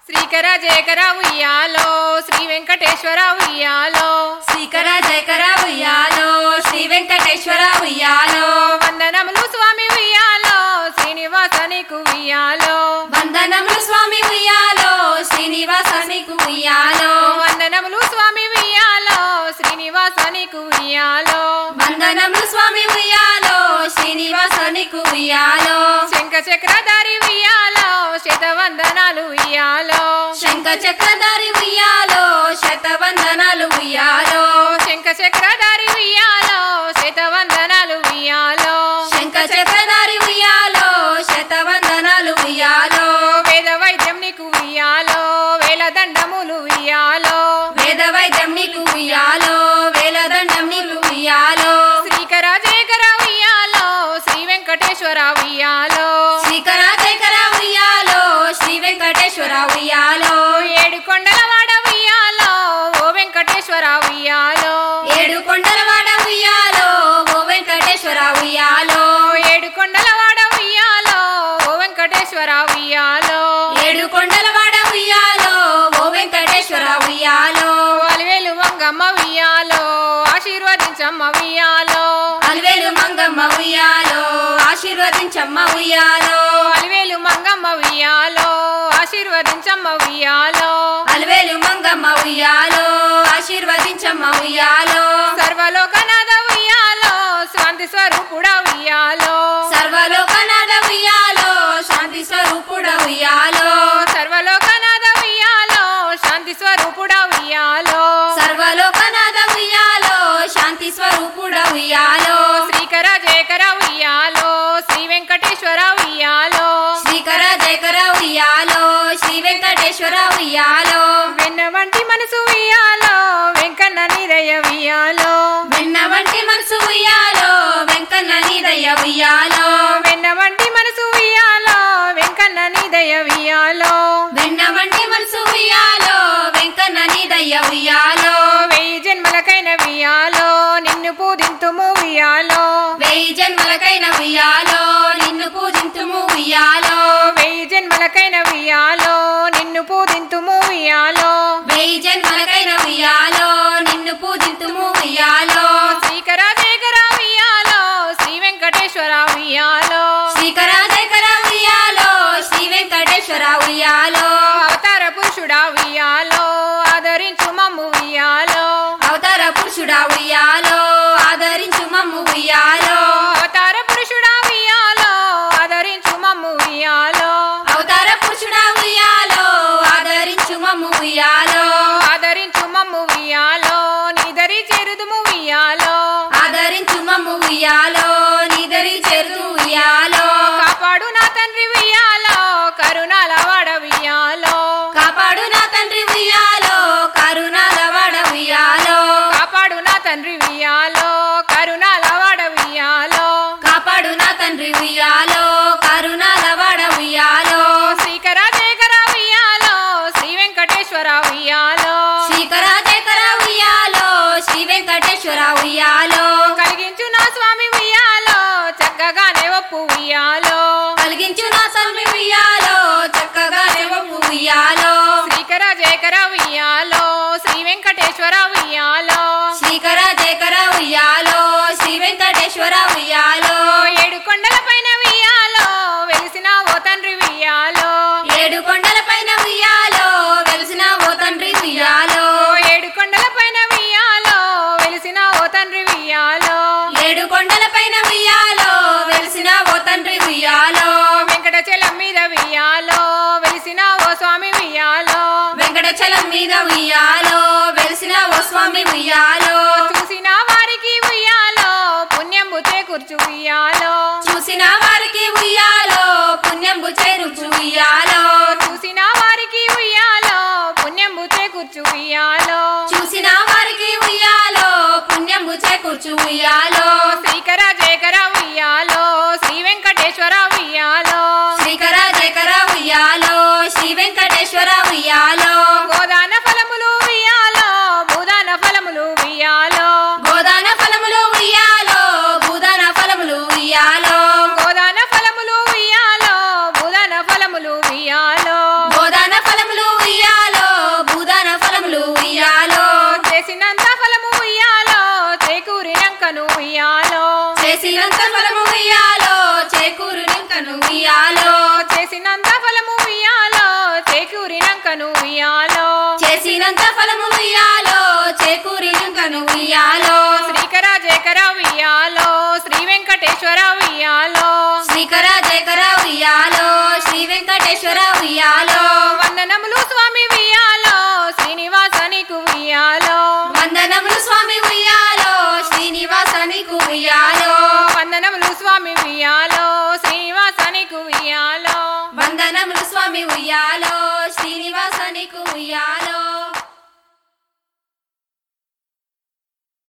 శ్రీకర జయకర ఉయ్యాలో శ్రీ వెంకటేశ్వర ఉయ్యాలో శ్రీకర జయకర ఉయ్యాలో శ్రీ వెంకటేశ్వర ఉయ్యాలో వందనములు స్వామి ఉయ్యాలో శ్రీనివాస నీకు ఉయ్యాలో వందనములు స్వామి ఉయ్యాలో శ్రీనివాస నీకు ఉయ్యాలో వందనములు స్వామి ఉయ్యాలో శ్రీనివాస నీకు ఉయ్యాలో వందనములు స్వామి ఉయ్యాలో శ్రీనివాస నీకు ఉయ్యాలో శంఖ చక్రధారి ఉయ్యాలో శతవందనాలు ఉయ్యాలో శంఖ చక్రధారి ఉయ్యాలో శతవందనాలు ఉయ్యాలో శంఖ చక్రధారి ఉయ్యాలో శతవందనాలు ఉయ్యాలో శంఖ చక్రధారి ఉయ్యాలో శతవందనాలు ఉయ్యాలో వేద వైద్యం నీకు ఉయ్యాలో వేల దండములు ఉయ్యాలో వేద వైద్యం నీకు ఉయ్యాలో వేలదండం నీకు ఉయ్యాలో శ్రీకర జయకర ఉయ్యాలో శ్రీ వెంకటేశ్వర ఉయ్యాలో శ్రీకర జయకర ఉయ్యాలో శ్రీ వెంకటేశ్వర ఉయ్యాలో ఏడు కొండల వాడ ఉయ్యాలో ఓ వెంకటేశ్వర ఉయ్యాలో ఏడు కొండల వాడ ఉయ్యాలో ఓ వెంకటేశ్వర ఉయ్యాలో ఏడు కొండల వాడ ఉయ్యాలో ఓ వెంకటేశ్వర ఉయ్యాలో ఏడు కొండల వాడ ఉయ్యాలో ఓ వెంకటేశ్వర ఉయ్యాలో అలివేలు మంగమ్మ ఉయ్యాలో ఆశీర్వదించమ్మ ఉయ్యాలో అల్వేలు మంగమ్మ ఉయ్యాలో ఆశీర్వదించమ్మ ఉయ్యాలో అలివేలు మంగమ్మ ఉయ్యాలో ఆశీర్వదించమ్మ ఉయ్యాలో అల్వేలు మంగమ్మ ఉయ్యాలో ఆశీర్వదించమ్మ ఉయ్యాలో సర్వలోకనాథ ఉయ్యాలో శాంతి స్వరూపుడ ఉయ్యాలో సర్వలోకనాథ ఉయ్యాలో శాంతి స్వరూపుడ ఉయ్యాలో సర్వలోకనాథ ఉయ్యాలో శాంతి స్వరూపుడ ఉయ్యాలో సర్వలోకనాథ ఉయ్యాలో శాంతి స్వరూపుడ ఉయ్యాలో శ్రీకర జయకర ఉయ్యాలో శ్రీ వెంకటేశ్వర ఉయ్యాలో శ్రీకర జయకర ఉయ్యాలో శ్రీ వెంకటేశ్వర ఉయ్యాలో వెన్న వంటి మనసు ఉయ్యాలో వెంకన్న నీరయ్య ఉయ్యాలో వెన్న వంటి మనసు ఉయ్యాలో వెంకన్న నీదయ్య ఉయ్యాలో వెన్న వంటి మనసు ఉయ్యాలో వెంకన్న నీదయ్య ఉయ్యాలో వెన్న వంటి మనసు ఉయ్యాలో వెంకన్న నీదయ్య ఉయ్యాలో వెయ్యి జన్మలకైన ఉయ్యాలో నిన్ను పూజింతుము ఉయ్యాలో వెయ్యి జన్మలకైన ఉయ్యాలో నిన్ను పూజింతుము ఉయ్యాలో వెయ్యి జన్మలకైన ఉయ్యాలో నిన్ను పూజింతుము ఉయ్యాలో వెయ్యి జన్మలకైన ఉయ్యాలో నిన్ను పూజింతుము ఉయ్యాలో శ్రీకర జయకర ఉయ్యాలో శ్రీ వెంకటేశ్వర ఉయ్యాలో శ్రీకర జయకర ఉయ్యాలో శ్రీ వెంకటేశ్వర ఉయ్యాలో అవతార పురుషుడా ఉయ్యాలో ఆదరించు మమ్ము ఉయ్యాలో అవతార పురుషుడా ఉయ్యాలో ఆదరించు మమ్ము ఉయ్యాలో అవతార పురుషుడా ఉయ్యాలో ఆదరించు మమ్ము ఉయ్యాలో అవతార పురుషుడా ఉయ్యాలో ఆదరించు మమ్ము ఉయ్యాలో ఆదరించు మమ్ము ఉయ్యాలో నిదరి చేరుదుము ఉయ్యాలో ఆదరించు మమ్ము ఉయ్యాలో నిదరి చేరు ఉయ్యాలో కాపాడు నా తండ్రి ఉయ్యాలో కరుణాల వాడ ఉయ్యాలో కాపాడు నా తండ్రి ఉయ్యాలో కరుణాల వాడ ఉయ్యాలో కాపాడు నా తండ్రి ఉయ్యాలో కరుణాల వాడ ఉయ్యాలో కాపాడు నా తండ్రి ఉయ్యాలో కరుణాల వాడ ఉయ్యాలో శ్రీకర జయకర ఉయ్యాలో శ్రీ వెంకటేశ్వర ఉయ్యాలో శ్రీకర జయకర ఉయ్యాలో శ్రీ వెంకటేశ్వర ఉయ్యాలో కలిగించు నా స్వామి ఉయ్యాలో చక్కగానే ఒప్పు ఉయ్యాలో కలిగించు నా స్వామి ఉయ్యాలో చక్కగా దేవపు ఉయ్యాలో శ్రీకర జయకర ఉయ్యాలో శ్రీ వెంకటేశ్వర ఉయ్యాలో శ్రీకర జయకర ఉయ్యాలో శ్రీ వెంకటేశ్వర ఉయ్యాలో ఏడు కొండల పైన ఉయ్యాలో వెలిసిన ఓ తండ్రి ఉయ్యాలో ఏడు కొండల పైన ఉయ్యాలో వెలిసిన ఓ తండ్రి ఉయ్యాలో ఏడు కొండల పైన ఉయ్యాలో వెలిసిన ఓ తండ్రి ఉయ్యాలో ఏడు కొండల పైన ఉయ్యాలో వెలిసిన ఓ తండ్రి ఉయ్యాలో వెంకటచలం మీద ఉయ్యాలో వెలిసిన ఓ స్వామి ఉయ్యాలో వెంకటచలం మీద ఉయ్యాలో వెలిసిన ఓ స్వామి ఉయ్యాలో చూసిన వారికి ఉయ్యాలో పుణ్యంబు చేకూర్చు ఉయ్యాలో చూసిన వారికి ఉయ్యాలో పుణ్యంబు చేరుచు ఉయ్యాలో చూసిన వారికి ఉయ్యాలో పుణ్యంబు చేకూర్చు ఉయ్యాలో చూసిన వారికి ఉయ్యాలో పుణ్యంబు చేకూర్చు ఉయ్యాలో శ్రీకర జయకర ఉయ్యాలో శ్రీ వెంకటేశ్వర ఉయ్యాలో శ్రీకర జయకర ఉయ్యాలో శ్రీ వెంకటేశ్వర ఉయ్యాలో గోదాన ఫలములు ఉయ్యాలో భూదాన ఫలములు ఉయ్యాలో గోదాన ఫలములు ఉయ్యాలో భూదాన ఫలములు ఉయ్యాలో గోదాన ఫలములు ఉయ్యాలో భూదాన ఫలములు ఉయ్యాలో గోదాన ఫలములు వెంకటేశ్వర ఉయ్యాలో శ్రీకర జయకర ఉయ్యాలో శ్రీ వెంకటేశ్వర ఉయ్యాలో వందనములు స్వామి ఉయ్యాలో శ్రీనివాస నీకు ఉయ్యాలో వందనములు స్వామి ఉయ్యాలో శ్రీనివాస నీకు ఉయ్యాలో వందనములు స్వామి ఉయ్యాలో శ్రీనివాస నీకు ఉయ్యాలో వందనములు స్వామి ఉయ్యాలో